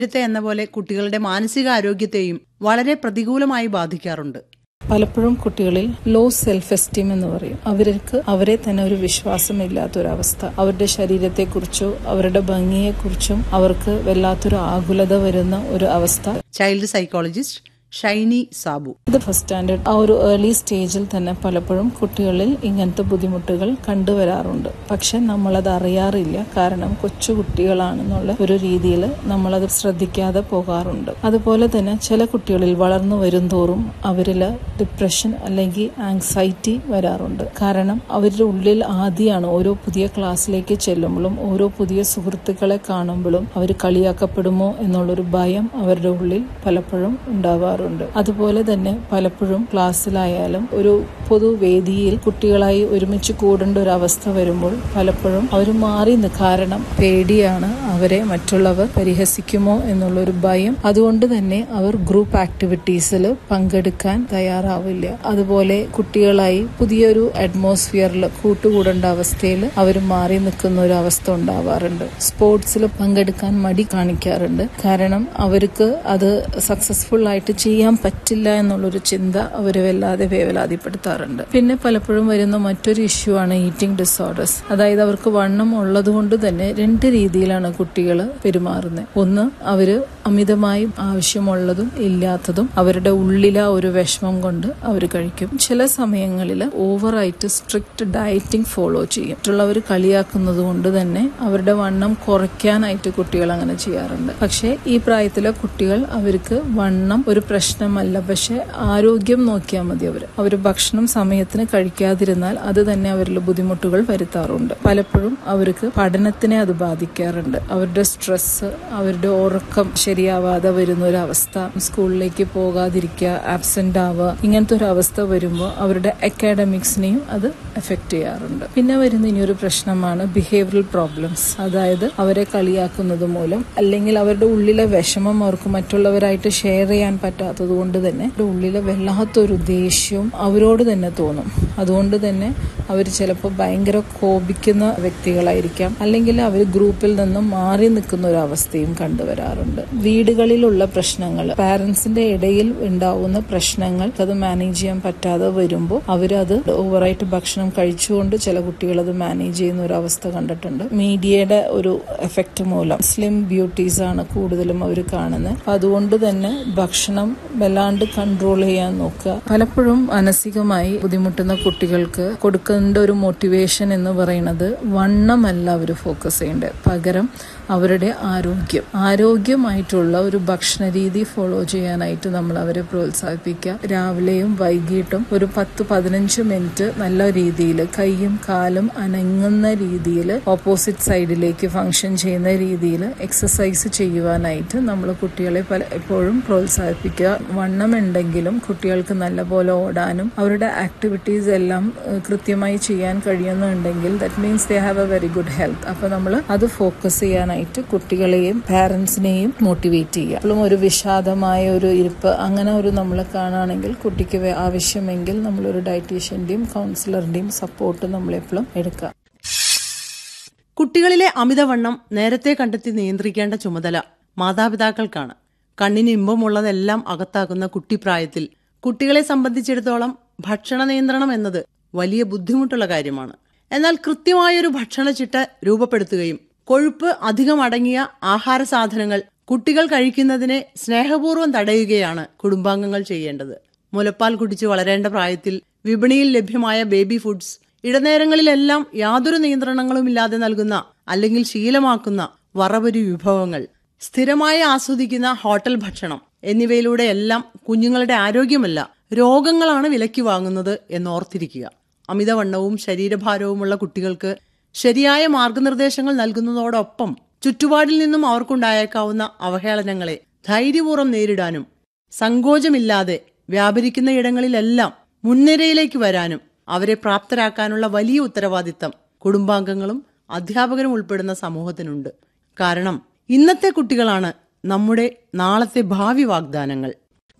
നേരത്തെ എന്ന പോലെ കുട്ടികളുടെ മാനസികാരോഗ്യത്തെയും വളരെ പ്രതികൂലമായി ബാധിക്കാറുണ്ട് പലപ്പോഴും കുട്ടികളിൽ ലോ സെൽഫ് എസ്റ്റീം എന്ന് പറയും അവർക്ക് അവരെ തന്നെ ഒരു വിശ്വാസമില്ലാത്തൊരവസ്ഥ അവരുടെ ശരീരത്തെക്കുറിച്ചോ അവരുടെ ഭംഗിയെക്കുറിച്ചും അവർക്ക് വല്ലാത്തൊരു ആകുലത വരുന്ന ഒരു അവസ്ഥ ചൈൽഡ് സൈക്കോളജിസ്റ്റ് ഷൈനി സാബു ഇത് ഫസ്റ്റ് സ്റ്റാൻഡേർഡ് ആ ഒരു ഏർലി സ്റ്റേജിൽ തന്നെ പലപ്പോഴും കുട്ടികളിൽ ഇങ്ങനത്തെ ബുദ്ധിമുട്ടുകൾ കണ്ടുവരാറുണ്ട് പക്ഷെ നമ്മളത് അറിയാറില്ല കാരണം കൊച്ചു കുട്ടികളാണെന്നുള്ള ഒരു രീതിയിൽ നമ്മളത് ശ്രദ്ധിക്കാതെ പോകാറുണ്ട് അതുപോലെ തന്നെ ചില കുട്ടികളിൽ വളർന്നു വരും തോറും അവരിൽ ഡിപ്രഷൻ അല്ലെങ്കിൽ ആങ്സൈറ്റി വരാറുണ്ട് കാരണം അവരുടെ ഉള്ളിൽ ആദ്യമാണ് ഓരോ പുതിയ ക്ലാസ്സിലേക്ക് ചെല്ലുമ്പോഴും ഓരോ പുതിയ സുഹൃത്തുക്കളെ കാണുമ്പോഴും അവർ കളിയാക്കപ്പെടുമോ എന്നുള്ളൊരു ഭയം അവരുടെ ഉള്ളിൽ പലപ്പോഴും ഉണ്ടാവാറുണ്ട് അതുപോലെ തന്നെ പലപ്പോഴും ക്ലാസ്സിലായാലും ഒരു പൊതുവേദിയിൽ കുട്ടികളായി ഒരുമിച്ച് കൂടേണ്ട ഒരു അവസ്ഥ വരുമ്പോൾ പലപ്പോഴും അവർ മാറി നിന്ന് കാരണം പേടിയാണ് അവരെ മറ്റുള്ളവർ പരിഹസിക്കുമോ എന്നുള്ളൊരു ഭയം അതുകൊണ്ട് തന്നെ അവർ ഗ്രൂപ്പ് ആക്ടിവിറ്റീസിൽ പങ്കെടുക്കാൻ തയ്യാറാവില്ല അതുപോലെ കുട്ടികളായി പുതിയൊരു അറ്റ്മോസ്ഫിയറിൽ കൂട്ടുകൂടേണ്ട അവസ്ഥയിൽ അവർ മാറി നിൽക്കുന്ന ഒരു അവസ്ഥ ഉണ്ടാവാറുണ്ട് സ്പോർട്സിൽ പങ്കെടുക്കാൻ മടി കാണിക്കാറുണ്ട് കാരണം അവർക്ക് അത് സക്സസ്ഫുൾ ആയിട്ട് ചെയ്യാൻ പറ്റില്ല എന്നുള്ളൊരു ചിന്ത അവർ വല്ലാതെ വേവലാതിപ്പെടുത്താറുണ്ട് പിന്നെ പലപ്പോഴും വരുന്ന മറ്റൊരു ഇഷ്യൂ ആണ് ഈറ്റിംഗ് ഡിസോർഡേഴ്സ് അതായത് അവർക്ക് വണ്ണം ഉള്ളത് കൊണ്ട് തന്നെ രണ്ട് രീതിയിലാണ് കുട്ടികൾ പെരുമാറുന്നത് ഒന്ന് അവര് അമിതമായി ആവശ്യമുള്ളതും ഇല്ലാത്തതും അവരുടെ ഉള്ളിലെ ഒരു വിഷമം കൊണ്ട് അവർ കഴിക്കും ചില സമയങ്ങളിൽ ഓവറായിട്ട് സ്ട്രിക്റ്റ് ഡയറ്റിംഗ് ഫോളോ ചെയ്യും മറ്റുള്ളവർ കളിയാക്കുന്നത് കൊണ്ട് തന്നെ അവരുടെ വണ്ണം കുറയ്ക്കാനായിട്ട് കുട്ടികൾ അങ്ങനെ ചെയ്യാറുണ്ട് പക്ഷേ ഈ പ്രായത്തിലെ കുട്ടികൾ അവർക്ക് വണ്ണം ഒരു പ്രശ്നമല്ല പക്ഷെ ആരോഗ്യം നോക്കിയാൽ മതി അവർ അവർ ഭക്ഷണം സമയത്തിന് കഴിക്കാതിരുന്നാൽ അത് തന്നെ അവരിൽ ബുദ്ധിമുട്ടുകൾ വരുത്താറുണ്ട് പലപ്പോഴും അവർക്ക് പഠനത്തിനെ അത് ബാധിക്കാറുണ്ട് അവരുടെ സ്ട്രെസ് അവരുടെ ഉറക്കം ശരിയാവാതെ വരുന്ന ഒരു അവസ്ഥ സ്കൂളിലേക്ക് പോകാതിരിക്കുക ആബ്സെന്റ് ആവുക ഇങ്ങനത്തെ ഒരു അവസ്ഥ വരുമ്പോൾ അവരുടെ അക്കാഡമിക്സിനെയും അത് എഫക്ട് ചെയ്യാറുണ്ട് പിന്നെ വരുന്ന ഇനിയൊരു പ്രശ്നമാണ് ബിഹേവിയറൽ പ്രോബ്ലംസ് അതായത് അവരെ കളിയാക്കുന്നത് മൂലം അല്ലെങ്കിൽ അവരുടെ ഉള്ളിലെ വിഷമം അവർക്ക് മറ്റുള്ളവരായിട്ട് ഷെയർ ചെയ്യാൻ പറ്റാത്തത് കൊണ്ട് തന്നെ അവരുടെ ഉള്ളിലെ വല്ലാത്തൊരു ദേഷ്യവും അവരോട് തന്നെ തോന്നും അതുകൊണ്ട് തന്നെ അവർ ചിലപ്പോൾ ഭയങ്കര കോപിക്കുന്ന വ്യക്തികളായിരിക്കാം അല്ലെങ്കിൽ അവർ ഗ്രൂപ്പിൽ നിന്നും മാറി നിൽക്കുന്ന ഒരു അവസ്ഥയും കണ്ടുവരാറുണ്ട് വീടുകളിലുള്ള പ്രശ്നങ്ങൾ പാരന്റ്സിന്റെ ഇടയിൽ ഉണ്ടാവുന്ന പ്രശ്നങ്ങൾ അത് മാനേജ് ചെയ്യാൻ പറ്റാതെ വരുമ്പോൾ അവരത് ഓവറായിട്ട് ഭക്ഷണം കഴിച്ചുകൊണ്ട് ചില കുട്ടികൾ അത് മാനേജ് ചെയ്യുന്ന ഒരു അവസ്ഥ കണ്ടിട്ടുണ്ട് മീഡിയയുടെ ഒരു എഫക്റ്റ് മൂലം സ്ലിം ബ്യൂട്ടീസ് ആണ് കൂടുതലും അവർ കാണുന്നത് അപ്പൊ അതുകൊണ്ട് തന്നെ ഭക്ഷണം വല്ലാണ്ട് കൺട്രോൾ ചെയ്യാൻ നോക്കുക പലപ്പോഴും മാനസികമായി ബുദ്ധിമുട്ടുന്ന കുട്ടികൾക്ക് കൊടുക്കേണ്ട ഒരു മോട്ടിവേഷൻ എന്ന് പറയുന്നത് വണ്ണമല്ല അവർ ഫോക്കസ് ചെയ്യേണ്ടത് പകരം അവരുടെ ആരോഗ്യം ആരോഗ്യമായിട്ടുള്ള ഒരു ഭക്ഷണ രീതി ഫോളോ ചെയ്യാനായിട്ട് നമ്മൾ അവരെ പ്രോത്സാഹിപ്പിക്കുക രാവിലെയും വൈകിട്ടും ഒരു പത്ത് പതിനഞ്ച് മിനിറ്റ് നല്ല രീതിയിൽ കൈയും കാലും അനങ്ങുന്ന രീതിയിൽ ഓപ്പോസിറ്റ് സൈഡിലേക്ക് ഫങ്ഷൻ ചെയ്യുന്ന രീതിയിൽ എക്സസൈസ് ചെയ്യുവാനായിട്ട് നമ്മൾ കുട്ടികളെ പല എപ്പോഴും പ്രോത്സാഹിപ്പിക്കുക വണ്ണം ഉണ്ടെങ്കിലും കുട്ടികൾക്ക് നല്ലപോലെ ഓടാനും അവരുടെ ആക്ടിവിറ്റീസ് എല്ലാം ഏഹ്, കൃത്യമായി ചെയ്യാൻ കഴിയുന്നുണ്ടെങ്കിൽ that means they have a very good health അപ്പൊ നമ്മൾ അത് ഫോക്കസ് ചെയ്യാനായിട്ട് കുട്ടികളെയും പാരന്റ്സിനെയും മോട്ടിവേറ്റ് ചെയ്യുക അപ്പോഴും ഒരു വിഷാദമായ ഒരു ഇരിപ്പ് അങ്ങനെ ഒരു നമ്മൾ കാണുകയാണെങ്കിൽ കുട്ടിക്ക് വേ- ആവശ്യമെങ്കിൽ നമ്മളൊരു ഡയറ്റീഷ്യന്റെയും കൗൺസിലറിന്റെയും സപ്പോർട്ട് നമ്മളെപ്പോഴും എടുക്കുക കുട്ടികളിലെ അമിതവണ്ണം നേരത്തെ കണ്ടെത്തി നിയന്ത്രിക്കേണ്ട ചുമതല മാതാപിതാക്കൾക്കാണ് കണ്ണിന് ഇമ്പമുള്ളതെല്ലാം അകത്താക്കുന്ന കുട്ടിപ്രായത്തിൽ കുട്ടികളെ സംബന്ധിച്ചിടത്തോളം ഭക്ഷണ നിയന്ത്രണം എന്നത് വലിയ ബുദ്ധിമുട്ടുള്ള കാര്യമാണ് എന്നാൽ കൃത്യമായൊരു ഭക്ഷണചിട്ട രൂപപ്പെടുത്തുകയും കൊഴുപ്പ് അധികം അടങ്ങിയ ആഹാര സാധനങ്ങൾ കുട്ടികൾ കഴിക്കുന്നതിനെ സ്നേഹപൂർവ്വം തടയുകയാണ് കുടുംബാംഗങ്ങൾ ചെയ്യേണ്ടത് മുലപ്പാൽ കുടിച്ച് വളരേണ്ട പ്രായത്തിൽ വിപണിയിൽ ലഭ്യമായ ബേബി ഫുഡ്സ് ഇടനേരങ്ങളിലെല്ലാം യാതൊരു നിയന്ത്രണങ്ങളുമില്ലാതെ നൽകുന്ന അല്ലെങ്കിൽ ശീലമാക്കുന്ന വറവരി വിഭവങ്ങൾ സ്ഥിരമായി ആസ്വദിക്കുന്ന ഹോട്ടൽ ഭക്ഷണം എന്നിവയിലൂടെ എല്ലാം കുഞ്ഞുങ്ങളുടെ ആരോഗ്യമല്ല രോഗങ്ങളാണ് വിലയ്ക്ക് വാങ്ങുന്നത് എന്നോർത്തിരിക്കുക അമിതവണ്ണവും ശരീരഭാരവുമുള്ള കുട്ടികൾക്ക് ശരിയായ മാർഗനിർദ്ദേശങ്ങൾ നൽകുന്നതോടൊപ്പം ചുറ്റുപാടിൽ നിന്നും അവർക്കുണ്ടായേക്കാവുന്ന അവഹേളനങ്ങളെ ധൈര്യപൂർവ്വം നേരിടാനും സങ്കോചമില്ലാതെ വ്യാപരിക്കുന്ന ഇടങ്ങളിലെല്ലാം മുൻനിരയിലേക്ക് വരാനും അവരെ പ്രാപ്തരാക്കാനുള്ള വലിയ ഉത്തരവാദിത്തം കുടുംബാംഗങ്ങളും അധ്യാപകരും ഉൾപ്പെടുന്ന സമൂഹത്തിനുണ്ട് കാരണം ഇന്നത്തെ കുട്ടികളാണ് നമ്മുടെ നാളത്തെ ഭാവി വാഗ്ദാനങ്ങൾ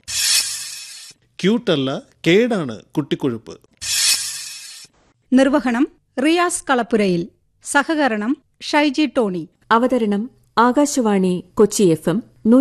ക്യൂട്ടല്ല കേടാണ് കുട്ടിക്കൊഴുപ്പ് നിർവഹണം റിയാസ് കളപ്പുരയിൽ സഹകരണം ഷൈജി ടോണി അവതരണം ആകാശവാണി കൊച്ചി എഫ് എം